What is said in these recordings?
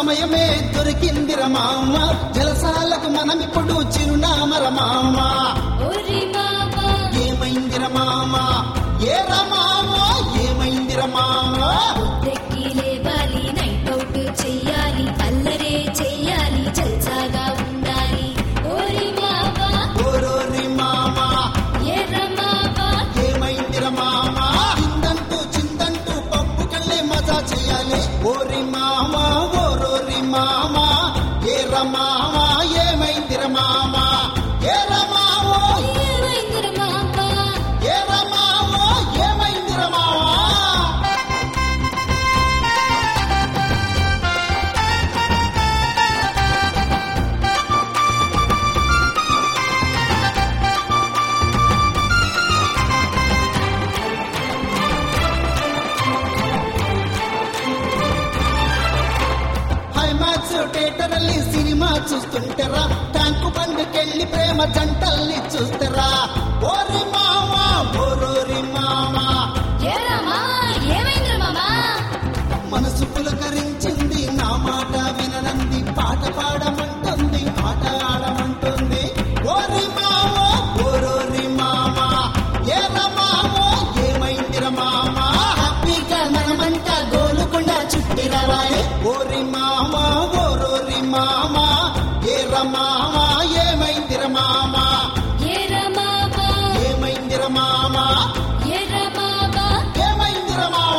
సమయమే దొరికిందిర మామ జలసాలకు మనమిప్పుడు చిరునామర మామ ఓరి మామా ఏమైందిర మామ ఏర మామ ఏమైందిర మామ పొద్దెక్కి లేవాలి నైట్ అవుట్ చెయ్యాలి అల్లరే చెయ్యాలి జల్సాగా ఉండాలి ఓరి మామా ఓరోరి మామ ఎర్ర మామా ఏమైందిర మామ చిందంటూ చిందంటూ పప్పు కళ్ళే మజా చేయాలి ఓరి మామ ఓరోరి మామ ఏర మామ ఏమైందిర మామ ఏర మామ ఏమైందిర మామా ఏర మామ ఏమైందిర మామ హైమాక్స్ థియేటర్ ಅಲ್ಲಿ సినిమా చూస్తుంటారా ట్యాంకు బండికెళ్ళి ప్రేమ జంటల్ని చూస్తారా ఓరి మామ ఓరోరి మామ ఎర్ర మామా ఏమైందిర మామా మనసు పులకరించింది నా మాట విననంది పాట పాడమంటుంది ఆట ఆడమంటుంది ఓరి మామ ఓరోరి మామ ఏర మామ ఏమైందిర మామ హ్యాపీగా మనమంట గోలుకుండా చుట్టిరవాయే ఓరి మామ ఓరోరి మామ ఏర మామ ఏమైందిర మామ ఎర్ర మామా ఏమైందిర మామ ఎర్ర మామా ఏమైందిర మామ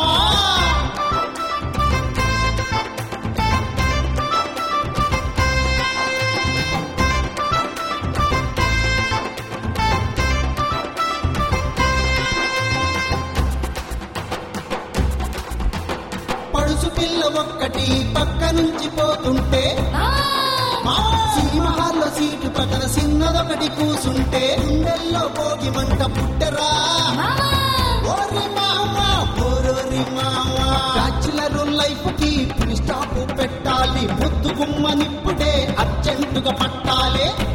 పడుసు పిల్ల ఒక్కటి పక్క నుంచి పోతుంటే మామా సినిమా హాల్లో సీటు పక్కన చిన్నదొకటి కూసుంటే గుండెల్లో పోగి మంట పుట్టరా మామా ఓరి మామ ఓరోరి మామ బ్యాచులర్ లైఫ్ కి ఫుల్ స్టాప్ పెట్టాలి ముద్దు గుమ్మనిప్పుడే అర్జెంటుగా పట్టాలి